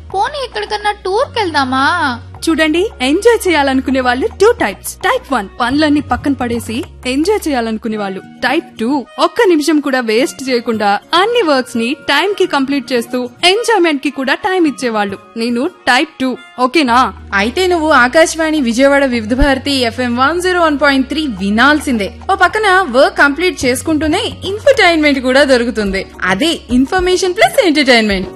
పోనీ ఎక్కడికన్నా టూర్కి వెళ్దామా చూడండి ఎంజాయ్ చేయాలనుకునే వాళ్ళు టూ టైప్స్ టైప్ వన్ పనులన్నీ పక్కన పడేసి ఎంజాయ్ చేయాలనుకునే వాళ్ళు టైప్ టూ ఒక్క నిమిషం కూడా వేస్ట్ చేయకుండా అన్ని వర్క్స్ ని టైం కి కంప్లీట్ చేస్తూ ఎంజాయ్మెంట్ కి కూడా టైం ఇచ్చేవాళ్ళు నేను టైప్ టూ ఓకేనా అయితే నువ్వు Akashvani Vijayawada Vividh Bharati FM one zero one point three వినాల్సిందే ఓ పక్కన వర్క్ కంప్లీట్ చేసుకుంటూనే ఇన్ఫర్టైన్మెంట్ కూడా దొరుకుతుంది అదే ఇన్ఫర్మేషన్ ప్లస్ ఎంటర్టైన్మెంట్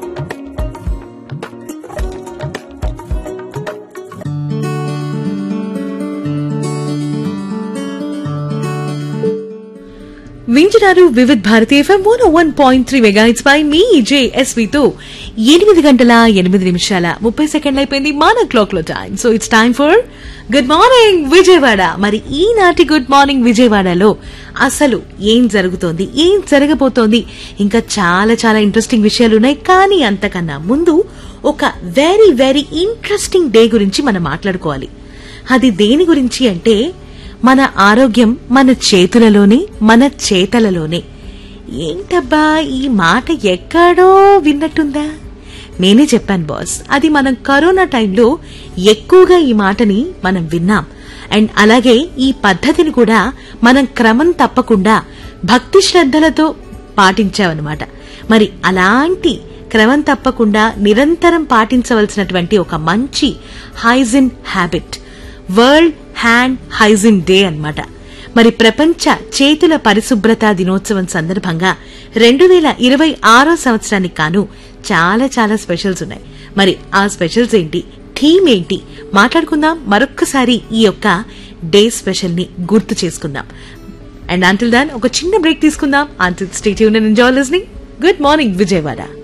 వింటున్నారు Vividh Bharati FM one one point three megahertz పై మీ జేఎస్వితో ఎనిమిది గంటల ఎనిమిది నిమిషాల ముప్పై సెకండ్లు అయిపోయింది మన క్లాక్ లో time so it's time for good morning Vijayawada మరి ఈనాటి గుడ్ మార్నింగ్ విజయవాడలో అసలు ఏం జరుగుతోంది ఏం జరగబోతోంది ఇంకా చాలా చాలా ఇంట్రెస్టింగ్ విషయాలు ఉన్నాయి కానీ అంతకన్నా ముందు ఒక వెరీ వెరీ ఇంట్రెస్టింగ్ డే గురించి మనం మాట్లాడుకోవాలి అది దేని గురించి అంటే మన ఆరోగ్యం మన చేతులలోనే మన చేతలలోనే ఏంటబ్బా ఈ మాట ఎక్కడో విన్నట్టుందా నేనే చెప్పాను బాస్ అది మనం కరోనా టైంలో ఎక్కువగా ఈ మాటని మనం విన్నాం అండ్ అలాగే ఈ పద్ధతిని కూడా మనం క్రమం తప్పకుండా భక్తి శ్రద్ధలతో పాటించామన్నమాట మరి అలాంటి క్రమం తప్పకుండా నిరంతరం పాటించవలసినటువంటి ఒక మంచి hygiene habit world hand hygiene day అన్నమాట మరి ప్రపంచ చేతుల పరిశుభ్రత దినోత్సవం సందర్భంగా రెండు వేల ఇరవై ఆరో సంవత్సరానికి కాను చాలా చాలా స్పెషల్స్ ఉన్నాయి మరి ఆ స్పెషల్స్ ఏంటి థీమ్ ఏంటి మాట్లాడుకుందాం మరొక్కసారి ఈ యొక్క డే స్పెషల్ ని గుర్తు చేసుకుందాం అండ్ అంటిల్ దాన్ ఒక చిన్న బ్రేక్ తీసుకుందాం అంటిల్ స్టేట్ యూన్ enjoy listening good morning Vijayawada